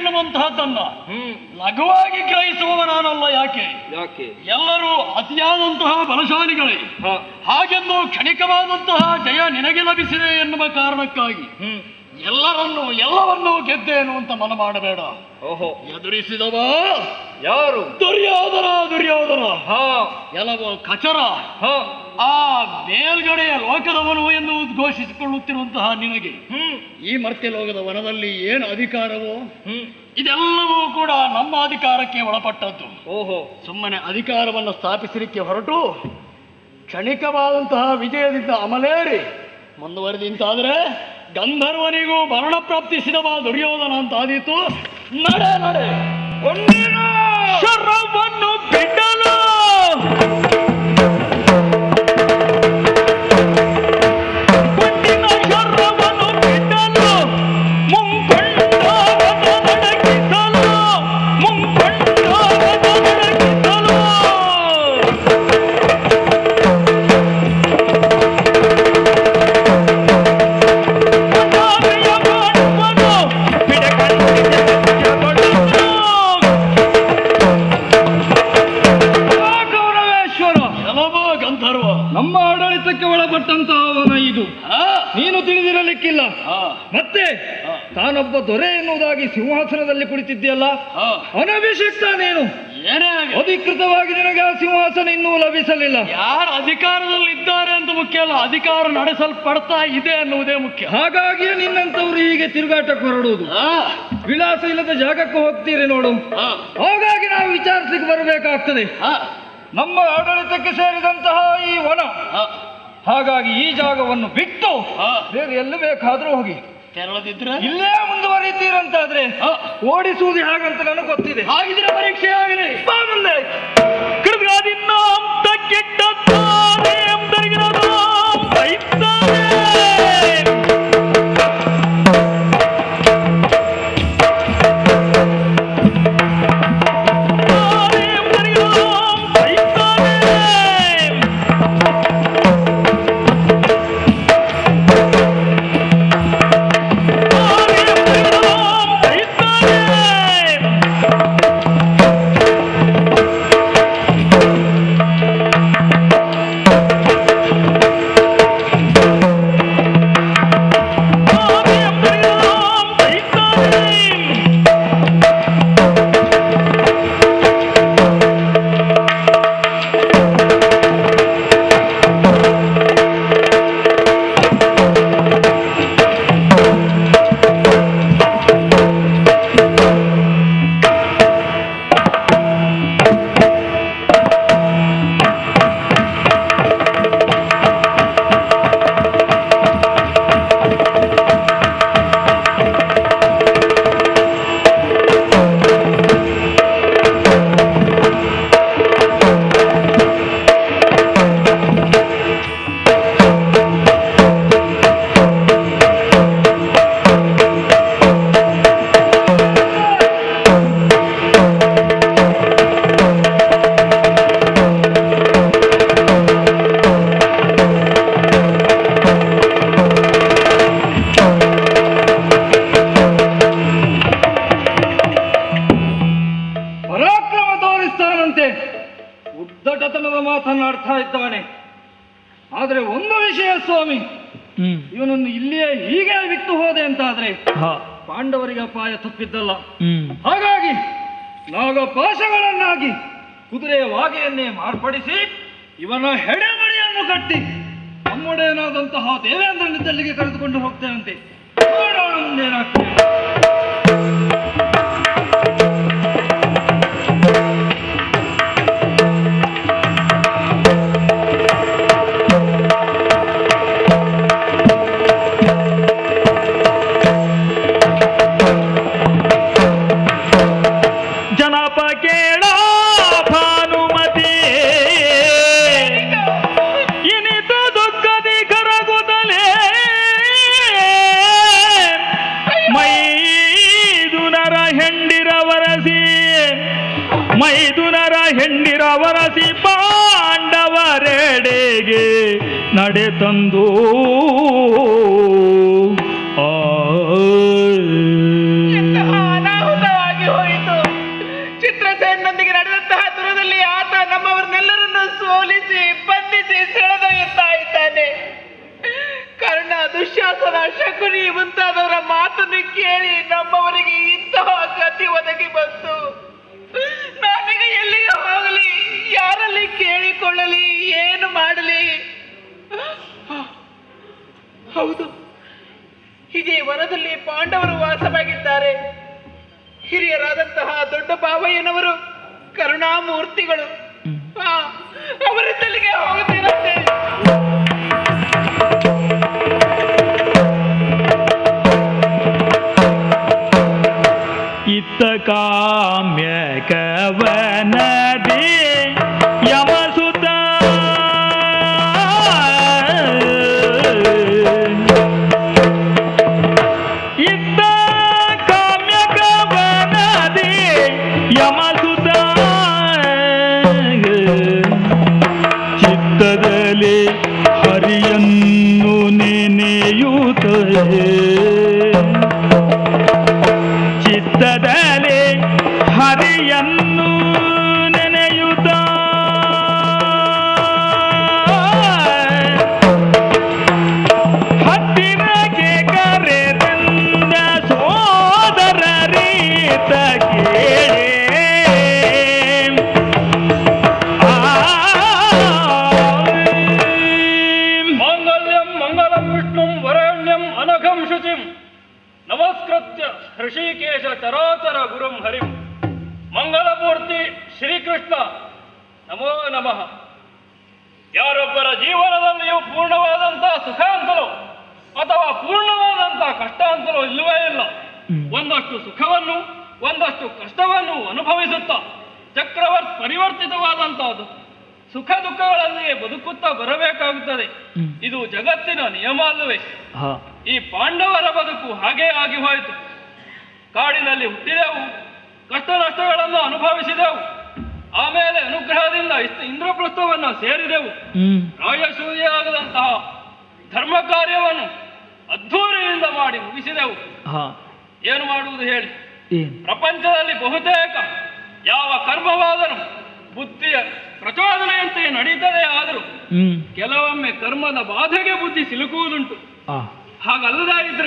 ಎನ್ನುವಂತಹದ್ದನ್ನ ಹ್ಮ್ ಲಘುವಾಗಿ ಗ್ರಹಿಸುವವ ನಾನಲ್ಲ ಯಾಕೆ ಯಾಕೆ ಎಲ್ಲರೂ ಅತಿಯಾದಂತಹ ಬಲಶಾಲಿಗಳೇ ಹ ಹಾಗೆಂದು ಕ್ಷಣಿಕವಾದಂತಹ ಜಯ ನಿನಗೆ ಲಭಿಸಿದೆ ಎನ್ನುವ ಕಾರಣಕ್ಕಾಗಿ ಹ್ಮ್ ಎಲ್ಲರನ್ನೂ ಎಲ್ಲವನ್ನೂ ಗೆದ್ದೆ ಎನ್ನುವಂತ ಮನ ಮಾಡಬೇಡ ಓಹೋ ಎದುರಿಸಿದವ ಯಾರು ದುರ್ಯೋಧನ ದುರ್ಯೋಧನ ಹ ಕೆಲವು ಕಚರ ಹ ಆ ಮೇಲ್ಗಡೆಯ ಲೋಕದವನು ಎಂದು ಉದ್ಘೋಷಿಸಿಕೊಳ್ಳುತ್ತಿರುವಂತಹ ನಿನಗೆ ಹ್ಮ್ ಈ ಮರ್ತ್ಯ ಲೋಕದ ವನದಲ್ಲಿ ಏನು ಅಧಿಕಾರವೋ ಹ್ಮ್ ಇದೆಲ್ಲವೂ ಕೂಡ ನಮ್ಮ ಅಧಿಕಾರಕ್ಕೆ ಒಳಪಟ್ಟದ್ದು ಓಹೋ ಸುಮ್ಮನೆ ಅಧಿಕಾರವನ್ನು ಸ್ಥಾಪಿಸಲಿಕ್ಕೆ ಹೊರಟು ಕ್ಷಣಿಕವಾದಂತಹ ವಿಜಯದಿಂದ ಅಮಲೇರಿ ಮುಂದುವರೆದಿಂತಾದರೆ ಗಂಧರ್ವನಿಗೂ ಮರಣ ಪ್ರಾಪ್ತಿಸಿದವ ದುರ್ಯೋಧನ ಅಂತಾದೀತು ನಡೆ ನಡೆ ಶರವನ್ನು ಬಿಡಲು ಗುಂಡಿನ ಶರವನ್ನು ಬಿಡಲು ಮುಂಕೊಂಡಾಗದ ನಡಗಿಸಲು ಮುಂಕೊಂಡಾಗದ ನಡಗಿಸಲು ಪದಾವೆಯ ಮಾಡುವನು ಬಿಡಕಂಡಿದೆ ಸತ್ಯಗೊಳ್ಳುವುದು. ಗೌರವೇಶ್ವರ ಕೆಲವು ಗಂಧರ್ವ ನಮ್ಮ ಆಡಳಿತಕ್ಕೆ ಒಳಪಟ್ಟಂತಹವನ ಇದು ಆ, ನೀನು ತಿಳಿದಿರಲಿಕ್ಕಿಲ್ಲ ಆ, ಮತ್ತೆ ಆ, ತಾನೊಬ್ಬ ದೊರೆ ಎನ್ನುವುದಾಗಿ ಸಿಂಹಾಸನದಲ್ಲಿ ಕುಳಿತಿದ್ದೀಯಲ್ಲ ಆ. ಅನಭಿಷಿಕ್ತ ನೀನು ಏನೇ ಆಗಲಿ ಅಧಿಕೃತವಾಗಿ ನಿನಗೆ ಆ ಸಿಂಹಾಸನ ಇನ್ನೂ ಲಭಿಸಲಿಲ್ಲ ಯಾರು ಅಧಿಕಾರದಲ್ಲಿ ಇದ್ದಾರೆ ಅಂತ ಮುಖ್ಯ ಅಲ್ಲ ಅಧಿಕಾರ ನಡೆಸಲ್ಪಡ್ತಾ ಇದೆ ಅನ್ನುವುದೇ ಮುಖ್ಯ ಹಾಗಾಗಿ ನಿನ್ನಂತವ್ರು ಹೀಗೆ ತಿರುಗಾಟಕ್ಕೆ ಹೊರಡುವುದು ಆ, ವಿಳಾಸ ಇಲ್ಲದ ಜಾಗಕ್ಕೆ ಹೋಗ್ತೀರಿ ನೋಡು ಆ, ಹಾಗಾಗಿ ನಾವು ವಿಚಾರಿಸಲಿಕ್ಕೆ ಬರಬೇಕಾಗ್ತದೆ ಆ, ನಮ್ಮ ಆಡಳಿತಕ್ಕೆ ಸೇರಿದಂತಹ ಈ ವನ ಆ, ಹಾಗಾಗಿ ಈ ಜಾಗವನ್ನು ಬಿಟ್ಟು ಆ. ಬೇರೆ ಎಲ್ಲಿ ಬೇಕಾದ್ರೂ ಹೋಗಿ ತೆರಳದಿದ್ರೆ ಇಲ್ಲೇ ಮುಂದುವರಿತೀರಂತಾದ್ರೆ ಆ, ಓಡಿಸುವುದು ಹಾಗಂತ ನನಗೆ ಗೊತ್ತಿದೆ ಹಾಗಿದ್ರೆ ಪರೀಕ್ಷೆ ಆಗಲಿ ಬಾ ಮುಂದೆ. ಕೃದ್ಗಾದಿನ್ನಾಂ ತಕ್ಕಿಟ್ಟದ್ದಾನೇಂ ತರ್ಗಿನದಾಂ ದೈತ್ಯಾನೇ. ತಾನೇಂ ತರ್ಗಿನದಾಂ ದೈತ್ಯಾನೇ. ತಾನೇಂ ತರ್ಗಿನದಾಂ ದೈತ್ಯಾನೇ. ತಾನೇಂ ತರ್ಗಿನದಾಂ ದೈತ್ಯಾನೇ. ಪರಾಕ್ರಮ ತೋರಿಸ್ತಾನಂತೆ ಉದ್ದಟತನದ ಮಾತನ್ನಾಡ್ತಾ ಇದ್ದಾನೆ ಆದ್ರೆ ಒಂದು ವಿಷಯ ಸ್ವಾಮಿ ಇವನನ್ನು ಇಲ್ಲಿಯೇ ಹೀಗೆ ಬಿಟ್ಟು ಹೋದೆ ಅಂತಾದ್ರೆ ಪಾಂಡವರಿಗೆ ಅಪಾಯ ತಪ್ಪಿದ್ದಲ್ಲ ಹಾಗಾಗಿ ನಾಗಪಾಶಗಳನ್ನಾಗಿ ಕುದುರೆಯ ವಾಗೆಯನ್ನೇ ಮಾರ್ಪಡಿಸಿ ಇವನ ಹೆಡೆಮಡಿಯನ್ನು ಕಟ್ಟಿ ನಮ್ಮೊಡೆಯನಾದಂತಹ ದೇವೇಂದ್ರನಿದ್ದಲ್ಲಿಗೆ ಕರೆದುಕೊಂಡು ಹೋಗ್ತೇವಂತೆ ನೋಡೋಣ ಮುಂದೇನಾಗ್ತದೆ ಜನಪ ಕೇಳ ಭಾನುಮತಿ ಇನಿತು ದುಃಖದಿ ಕರಗುತ್ತಲೇ ಮೈದುನರ ಹೆಂಡಿರವರಸಿ ಮೈದುನರ ಹೆಂಡಿರವರಸಿ ಪಾಂಡವರೆಡೆಗೆ ನಡೆತಂದು ಆ ಹೌದು ಇದೇ ವನದಲ್ಲಿ ಪಾಂಡವರು ವಾಸವಾಗಿದ್ದಾರೆ ಹಿರಿಯರಾದಂತಹ ದೊಡ್ಡ ಬಾವಯ್ಯನವರು ಕರುಣಾಮೂರ್ತಿಗಳು ಆ, ಅವರಿದ್ದಲ್ಲಿಗೆ ಹೋಗುತ್ತೀರಂತೆ ಇತ್ತ ಕಾಮ್ಯ ಕವನದಿ ಯಮಸುತ ಇತ್ತ ಕಾಮ್ಯ ಕವನದಿ ಯಮಸುತ ಚಿತ್ತದಲ್ಲಿ ಹರಿಯನ್ನು ನೆನೆಯುತ್ತದೆ ಚಿತ್ತದಲ್ಲಿ ಹರಿಯನ್ನು ನೆನೆಯುತ್ತ ಹತ್ತಿರಕ್ಕೆ ಕರೆದಂದ ಸೋದರ ರೀತ ಕೇಳಿ ಮಾಂಗಲ್ಯಂ ಮಂಗಲಂ ವಿಷ್ಣುಂ ವರೆಣ್ಯಂ ಅನಘಂ ಶುಚಿಂ ನಮಸ್ಕೃತ್ಯ ಹೃಷಿಕೇಶ ಚರಾಚರ ಗುರುಂ ಹರಿಂ ಮಂಗಲಮೂರ್ತಿ ಶ್ರೀಕೃಷ್ಣ ನಮೋ ನಮಃ ಯಾರೊಬ್ಬರ ಜೀವನದಲ್ಲಿಯೂ ಪೂರ್ಣವಾದಂತಹ ಸುಖ ಅಂತಲೋ ಅಥವಾ ಪೂರ್ಣವಾದಂತಹ ಕಷ್ಟ ಅಂತಲೋ ಇಲ್ಲವೇ ಇಲ್ಲ ಒಂದಷ್ಟು ಸುಖವನ್ನು ಒಂದಷ್ಟು ಕಷ್ಟವನ್ನು ಅನುಭವಿಸುತ್ತಾ ಚಕ್ರವರ್ತ್ ಪರಿವರ್ತಿತವಾದಂತಹದ್ದು ಸುಖ ದುಃಖಗಳಲ್ಲಿಯೇ ಬದುಕುತ್ತಾ ಬರಬೇಕಾಗುತ್ತದೆ ಇದು ಜಗತ್ತಿನ ನಿಯಮ ಅಲ್ಲವೇ ಹಾ ಈ ಪಾಂಡವರ ಬದುಕು ಹಾಗೇ ಆಗಿ ಹೋಯಿತು ಕಾಡಿನಲ್ಲಿ ಹುಟ್ಟಿದೆವು ಕಷ್ಟ ನಷ್ಟಗಳನ್ನು ಅನುಭವಿಸಿದೆವು ಆಮೇಲೆ ಅನುಗ್ರಹದಿಂದ ಇಸ್- ಇಂದ್ರಪ್ರಸ್ಥವನ್ನು ಸೇರಿದೆವು ಹ್ಮ್ ರಾಯಸೂಯೆಯಾಗದಂತಹ ಧರ್ಮ ಕಾರ್ಯವನ್ನು ಅದ್ಧೂರಿಯಿಂದ ಮಾಡಿ ಮುಗಿಸಿದೆವು ಹಾ ಏನು ಮಾಡುವುದು ಹೇಳಿ ಏನ್ ಪ್ರಪಂಚದಲ್ಲಿ ಬಹುತೇಕ ಯಾವ ಕರ್ಮವಾದರೂ ಬುದ್ಧಿಯ ಪ್ರಚೋದನೆಯಂತೆ ನಡೀತದೆ ಆದರೂ ಹ್ಮ್ ಕೆಲವೊಮ್ಮೆ ಕರ್ಮದ ಬಾಧೆಗೆ ಬುದ್ಧಿ ಸಿಲುಕುವುದುಂಟು ಆ ಹಾಗಲ್ಲದೇ ಇದ್ರೆ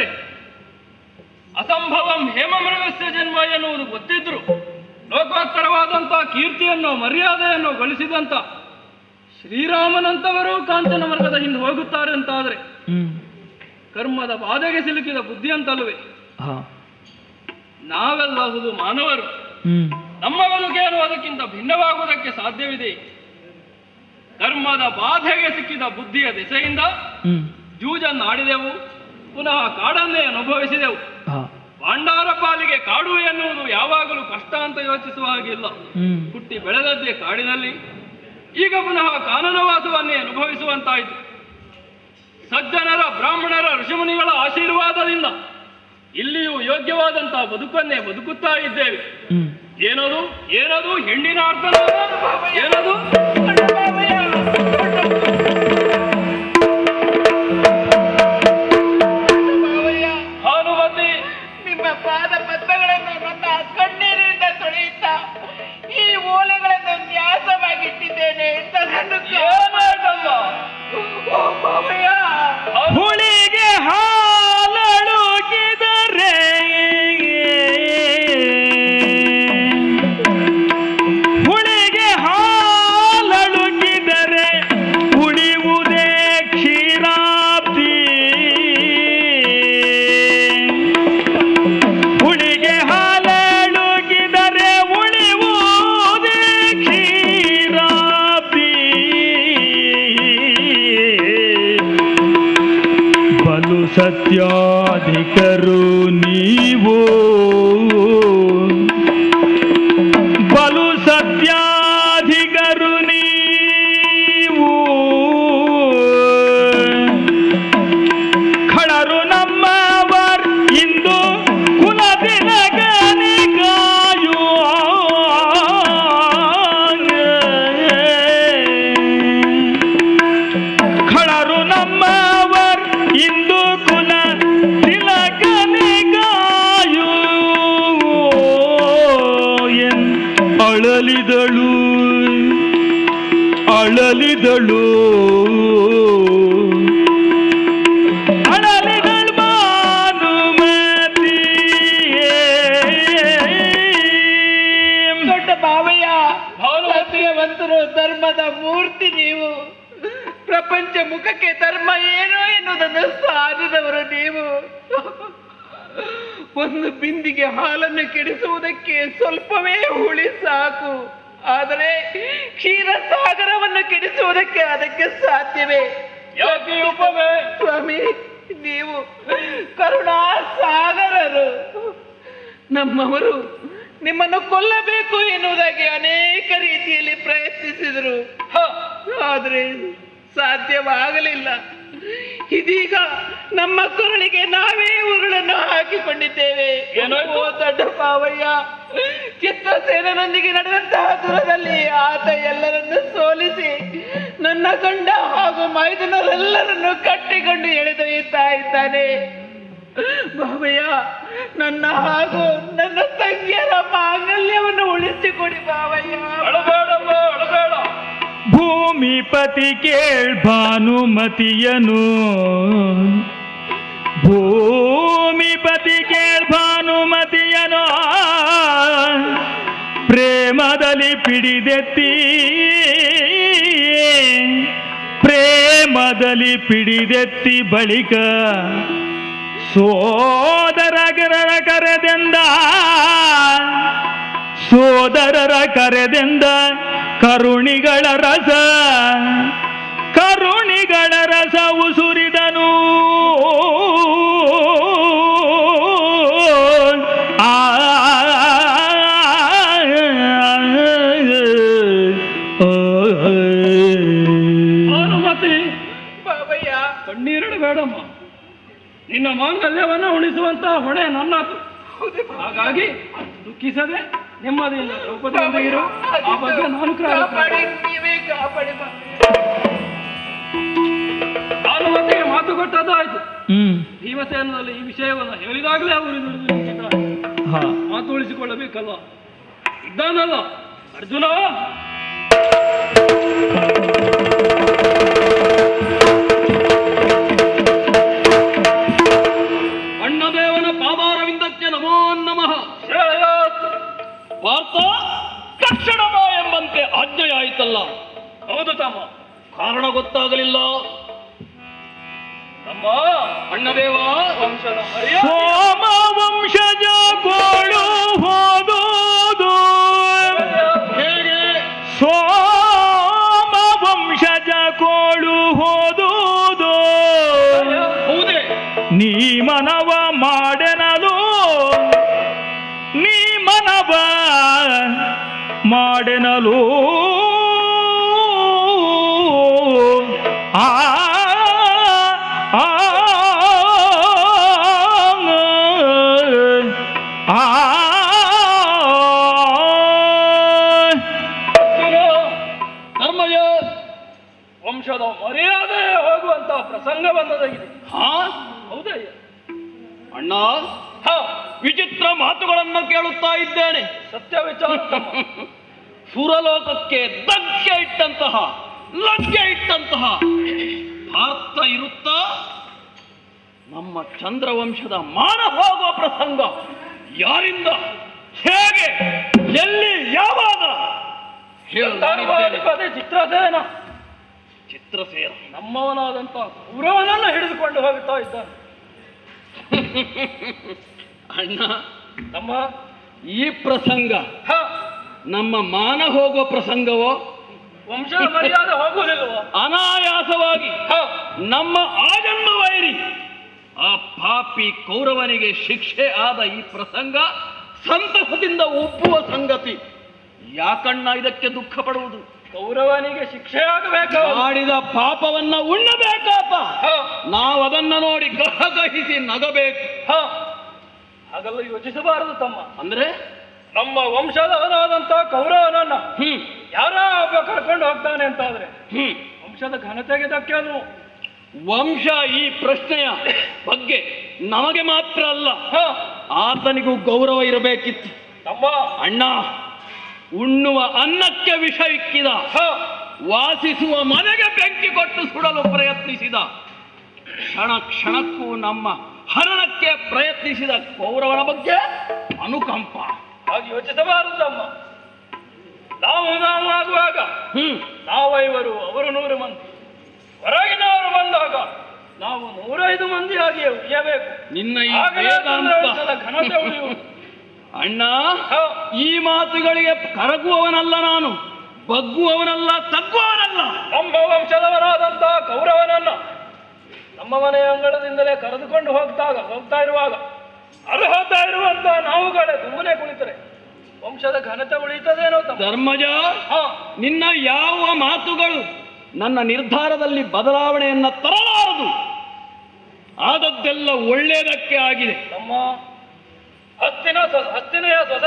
ಅಸಂಭವಂ ಹೇಮಮೃಗಸ್ಯ ಜನ್ಮ ಎನ್ನುವುದು ಗೊತ್ತಿದ್ರು ಲೋಕೋತ್ತರವಾದಂತಹ ಕೀರ್ತಿಯನ್ನು ಮರ್ಯಾದೆಯನ್ನು ಗಳಿಸಿದಂತ ಶ್ರೀರಾಮನಂತವರು ಕಾಂಚನ ಮೃಗದ ಹಿಂದೆ ಹೋಗುತ್ತಾರೆ ಅಂತಾದ್ರೆ ಹ್ಮ್ ಕರ್ಮದ ಬಾಧೆಗೆ ಸಿಲುಕಿದ ಬುದ್ಧಿ ಅಂತಲ್ವೇ ಹಾ ನಾವೆಲ್ಲಹುದು ಮಾನವರು ಹ್ಮ್ ನಮ್ಮ ಬದುಕೇನು ಅದಕ್ಕಿಂತ ಭಿನ್ನವಾಗುವುದಕ್ಕೆ ಸಾಧ್ಯವಿದೆ ಕರ್ಮದ ಬಾಧೆಗೆ ಸಿಕ್ಕಿದ ಬುದ್ಧಿಯ ದಿಸೆಯಿಂದ ಹ್ಮ್ ಜೂಜನ್ನಾಡಿದೆವು ಪುನಃ ಕಾಡನ್ನೇ ಅನುಭವಿಸಿದೆವು ಹಾ ಪಾಂಡವರ ಪಾಲಿಗೆ ಕಾಡು ಎನ್ನುವುದು ಯಾವಾಗಲೂ ಕಷ್ಟ ಅಂತ ಯೋಚಿಸುವ ಹಾಗಿಲ್ಲ ಹ್ಮ್ ಹುಟ್ಟಿ ಬೆಳೆದದ್ದೇ ಕಾಡಿನಲ್ಲಿ ಈಗ ಪುನಃ ಕಾನನವಾಸವನ್ನೇ ಅನುಭವಿಸುವಂತಾಯಿತು ಸಜ್ಜನರ ಬ್ರಾಹ್ಮಣರ ಋಷಿಮುನಿಗಳ ಆಶೀರ್ವಾದದಿಂದ ಇಲ್ಲಿಯೂ ಯೋಗ್ಯವಾದಂತಹ ಬದುಕನ್ನೇ ಬದುಕುತ್ತಾ ಇದ್ದೇವೆ ಹ್ಮ್ ಏನದು ಏನದು ಹೆಣ್ಣಿನ ಅರ್ಥನ ಏನದು ದೊಡ್ಡ ಬಾವಯ್ಯ, ದೊಡ್ಡ ಬಾವಯ್ಯ, ಭಾನುಮತಿ ನಿಮ್ಮ ಪಾದ ಪದ್ಮಗಳನ್ನು ನನ್ನ ಕಣ್ಣೀರಿಂದ ತೊಳೆಯುತ್ತಾ ಈ ಓಲೆಗಳನ್ನು ನ್ಯಾಸವಾಗಿಟ್ಟಿದ್ದೇನೆ ತದನ್ನು ಏನಾಯ್ತಮ್ಮ ಓ ಬಾವಯ್ಯ ಹುಳಿಗೆ ಹಾಲಳುಗಿದರೆ ಹುಳಿಗೆ ಹಾಲಳುಗಿದರೆ ಉಳಿಯುವುದೇ ಕ್ಷೀರಾಬ್ದಿ ಹುಳಿಗೆ ಹಾಲಳುಗಿದರೆ ಉಳಿಯುವುದೇ ಕ್ಷೀರಾಬ್ದಿ ಬಲು ಸತ್ಯಾಧಿಕರು ನೀವು ಬಲು ಸತ್ಯಾಧಿಕರು ನೀವು ಖಳರು ನಮ್ಮವರ್ ಇಂದು ಕುಲದಿನಗನೆ ಖಳರು ನಮ್ಮವರ್ ಇಂದು ಕುಲ ತಿಲಕನಿಗಾಯು ಎನ್ ಅಳಲಿದಳು ಅಳಲಿದಳು ಅಳಲಿದಳು ಭಾನುಮತಿ ದೊಡ್ಡ ಬಾವಯ್ಯ ಭಾನುಮತಿ ಸತ್ಯವಂತರು ಧರ್ಮದ ಮೂರ್ತಿ ನೀವು ಪ್ರಪಂಚ ಮುಖಕ್ಕೆ ಧರ್ಮ ಏನು ಎನ್ನುವುದನ್ನು ಸಾಧಿದವರು ನೀವು ಒಂದು ಬಿಂದಿಗೆ ಹಾಲನ್ನು ಕೆಡಿಸುವುದಕ್ಕೆ ಸ್ವಲ್ಪವೇ ಹುಳಿ ಸಾಕು ಆದರೆ ಕ್ಷೀರ ಸಾಗರವನ್ನು ಕೆಡಿಸುವುದಕ್ಕೆ ಅದಕ್ಕೆ ಸಾಧ್ಯವೇ ಯಾಕೆ ಈ ಉಪಮೆ ಸ್ವಾಮಿ ನೀವು ಕರುಣಾ ಸಾಗರರು ನಮ್ಮವರು ನಿಮ್ಮನ್ನು ಕೊಲ್ಲಬೇಕು ಎನ್ನುವುದಾಗಿ ಅನೇಕ ರೀತಿಯಲ್ಲಿ ಪ್ರಯತ್ನಿಸಿದರು ಹ, ಆದರೆ ಸಾಧ್ಯವಾಗಲಿಲ್ಲ ಇದೀಗ ನಮ್ಮ ಕೊರಳಿಗೆ ನಾವೇ ಉರುಳನ್ನು ಹಾಕಿಕೊಂಡಿದ್ದೇವೆ ಏನಾಯ್ತು? ಓ ದೊಡ್ಡ ಪಾವಯ್ಯ ಚಿತ್ರಸೇನನೊಂದಿಗೆ ನಡೆದಂತಹ ದೂರದಲ್ಲಿ ಆತ ಎಲ್ಲರನ್ನು ಸೋಲಿಸಿ ನನ್ನ ಗಂಡ ಹಾಗೂ ಮೈದುನರೆಲ್ಲರನ್ನು ಕಟ್ಟಿಕೊಂಡು ಎಳೆದೊಯ್ಯುತ್ತಾ ಇದ್ದಾನೆ ಬಾಬಯ್ಯ ನನ್ನ ಹಾಗೂ ನನ್ನ ತಂಗಿಯರ ಮಾಂಗಲ್ಯವನ್ನು ಉಳಿಸಿಕೊಡಿ ಬಾವಯ್ಯ ಅಳಬೇಡಮ್ಮ ಅಳಬೇಡ ಭೂಮಿಪತಿ ಕೇಳ್ ಭಾನುಮತಿಯನು ಭೂಮಿಪತಿ ಕೇಳ್ ಭಾನುಮತಿಯನು ಪ್ರೇಮದಲ್ಲಿ ಪಿಡಿದೆತ್ತಿ ಪ್ರೇಮದಲ್ಲಿ ಪಿಡಿದೆತ್ತಿ ಬಳಿಕ ಸೋದರಗರ ಕರೆದೆಂದ ಸೋದರರ ಕರೆದೆಂದ ಕರುಣಿಗಳ ರಸ ಕರುಣಿಗಳ ರಸ ಉಸುರಿದನು ಆ ಭಾನುಮತಿ ಬಾಬಯ್ಯ ಕಣ್ಣೀರಿಡಬೇಡಮ್ಮ ನಿನ್ನ ಮಾಂಗಲ್ಯವನ್ನು ಉಣಿಸುವಂತಹ ಹೊಣೆ ನನ್ನದು ಹಾಗಾಗಿ ದುಃಖಿಸದೆ ನೆಮ್ಮದಿಯಿಂದ ದ್ರೌಪದಿಯಿಂದ ಇರು ಆ ಬಗ್ಗೆ ನಾನು ಕಾಪಾಡಿ ಕ್ರಮ ನೀವೇ ಕಾಪಾಡಿ ಬಾಬಯ್ಯ. ಭಾನುಮತಿಗೆ ಮಾತು ಕೊಟ್ಟದ್ದಾಯ್ತು ಹ್ಮ್ ಭೀಮಸೇನಲ್ಲಿ ಈ ವಿಷಯವನ್ನು ಹೇಳಿದಾಗಲೇ ಅವರು ನುಡಿದು ನಿಂತಿದ್ದಾರೆ. ಹಾ ಮಾತು ಉಳಿಸಿಕೊಳ್ಳಬೇಕಲ್ಲ ಇದ್ದಾನಲ್ಲ ಅರ್ಜುನ ಅಣ್ಣದೇವನ ಪಾದಾರವಿಂದಕ್ಕೆ ನಮೋ ನಮಃ ಶ್ರೇಯಸ್ ಪಾರ್ಥ ತಕ್ಷಣ ಬಾ ಎಂಬಂತೆ ಆಜ್ಞೆಯಾಯಿತಲ್ಲ ಹೌದು ತಮ್ಮ ಕಾರಣ ಗೊತ್ತಾಗಲಿಲ್ಲ ತಮ್ಮ ಅಣ್ಣದೇವ ವಂಶದ ಮರ್ಯಾದೆ ಸೋಮ ವಂಶಜ ಗೋಳು ಹೋದುದು ಹೇಗೆ ಸೋಮ ವಂಶಜ ಕೋಳು ಹೋದುದು ಹೌದೇ ನೀ ಮನವ ಮಾಡೆನಲು ನೀ ಮನವ ಮಾಡೆನಲು ಆ ಆ ಆ ಅರ್ಜುನ, ಧರ್ಮಯ ವಂಶದ ಮರ್ಯಾದೆ ಹೋಗುವಂತ ಪ್ರಸಂಗ ಬಂದದಾಗಿದೆ ಹಾ ಹೌದಯ್ಯ ಅಣ್ಣ ಹ ವಿಚಿತ್ರ ಮಾತುಗಳನ್ನು ಕೇಳುತ್ತಾ ಇದ್ದೇನೆ ಸತ್ಯ ವಿಚಾರ ತಮ್ಮ. ಸುರಲೋಕಕ್ಕೆ ಧಕ್ಕೆ ಇಟ್ಟಂತಹ ಲಗ್ಗೆ ಇಟ್ಟಂತಹ ಭಾರತ ಇರುತ್ತಾ ನಮ್ಮ ಚಂದ್ರವಂಶದ ಮಾನ ಹೋಗುವ ಪ್ರಸಂಗ ಯಾರಿಂದ ಹೇಗೆ ಎಲ್ಲಿ ಯಾವಾಗ ಹೇಳು ನಾನಿದ್ದೇನೆ. ಧರ್ಮಾಧಿಪತಿ ಚಿತ್ರಸೇನ ಚಿತ್ರಸೇನ ನಮ್ಮವನಾದಂತ ಕೌರವನನ್ನು ಹಿಡಿದುಕೊಂಡು ಹೋಗುತ್ತಾ ಇದ್ದಾನೆ ಅಣ್ಣ ನಮ್ಮ ಈ ಪ್ರಸಂಗ ಹ ನಮ್ಮ ಮಾನ ಹೋಗುವ ಪ್ರಸಂಗವೋ ವಂಶದ ಮರ್ಯಾದೆ ಹೋಗುವುದಿಲ್ವಾ ಅನಾಯಾಸವಾಗಿ ಹ ನಮ್ಮ ಆಜನ್ಮ ವೈರಿ ಆ ಪಾಪಿ ಕೌರವನಿಗೆ ಶಿಕ್ಷೆ ಆದ ಈ ಪ್ರಸಂಗ ಸಂತಸದಿಂದ ಒಪ್ಪುವ ಸಂಗತಿ ಯಾಕಣ್ಣ ಇದಕ್ಕೆ ದುಃಖ ಪಡುವುದು ಕೌರವನಿಗೆ ಶಿಕ್ಷೆ ಆಗಬೇಕು ಮಾಡಿದ ಪಾಪವನ್ನ ಉಣ್ಣಬೇಕಾಪ ಹ ನಾವು ಅದನ್ನ ನೋಡಿ ಗಹಗಹಿಸಿ ನಗಬೇಕು ಹ ಹಾಗೆಲ್ಲ ಯೋಚಿಸಬಾರದು ತಮ್ಮ ಅಂದ್ರೆ ನಮ್ಮ ವಂಶದವನಾದಂತ ಕೌರವನನ್ನ ಹ್ಮ್ ಯಾರೋ ಒಬ್ಬ ಕರ್ಕೊಂಡು ಹೋಗ್ತಾನೆ ಅಂತಾದ್ರೆ ಹ್ಮ್ ವಂಶದ ಘನತೆಗೆ ಧಕ್ಕೆ ಅದು ವಂಶ ಈ ಪ್ರಶ್ನೆಯ ಬಗ್ಗೆ ನಮಗೆ ಮಾತ್ರ ಅಲ್ಲ ಹ ಆತನಿಗೂ ಗೌರವ ಇರಬೇಕಿತ್ತು ನಮ್ಮ ಅಣ್ಣ ಉಣ್ಣುವ ಅನ್ನಕ್ಕೆ ವಿಷ ಇಕ್ಕಿದ ಹ ವಾಸಿಸುವ ಮನೆಗೆ ಬೆಂಕಿ ಕೊಟ್ಟು ಸುಡಲು ಪ್ರಯತ್ನಿಸಿದ ಕ್ಷಣ ಕ್ಷಣಕ್ಕೂ ನಮ್ಮ ಹರಣಕ್ಕೆ ಪ್ರಯತ್ನಿಸಿದ ಕೌರವನ ಬಗ್ಗೆ ಅನುಕಂಪ ಹಾಗೆ ಯೋಚಿಸಬಾರದು ತಮ್ಮ ನಾವು ನಾವು ಆಗುವಾಗ ಹ್ಮ್ ನಾವೈವರು ಅವರು ನೂರು ಮಂದಿ ಹೊರಗಿನವರು ಬಂದಾಗ ನಾವು ನೂರೈದು ಮಂದಿಯಾಗಿ ಉಳಿಯಬೇಕು ನಿನ್ನ ಈ ಆಗಲೇ ವೇದಾಂತ ಚಂದ್ರವಂಶದ ಘನತೆ ಉಳಿಯುವುದು ಅಣ್ಣ ಹ. ಈ ಮಾತುಗಳಿಗೆ ಕರಗುವವನಲ್ಲ ನಾನು ಬಗ್ಗುವವನಲ್ಲ ತಗ್ಗುವವನಲ್ಲ ನಮ್ಮ ವಂಶದವರಾದಂತಹ ಕೌರವನನ್ನ ನಮ್ಮ ಮನೆಯ ಅಂಗಳದಿಂದಲೇ ಕರೆದುಕೊಂಡು ಹೋಗ್ತಾಗ ಹೋಗ್ತಾ ಇರುವಾಗ ಅರ್ಹತೆ ಇರುವಂತಹ ನಾವುಗಳೇ ಸುಮ್ಮನೆ ಕುಳಿತರೆ ವಂಶದ ಘನತೆ ಉಳಿತದೇನೋ ತಮ್ಮ ಧರ್ಮಜ ಹಾ ನಿನ್ನ ಯಾವ ಮಾತುಗಳು ನನ್ನ ನಿರ್ಧಾರದಲ್ಲಿ ಬದಲಾವಣೆಯನ್ನ ತರಲಾರದು ಆದದ್ದೆಲ್ಲ ಒಳ್ಳೆಯದಕ್ಕೆ ಆಗಿದೆ ನಮ್ಮ ಹಸ್ತಿನ ಸ್ವ- ಹಸ್ತಿನೆಯ ಸ್ವಸ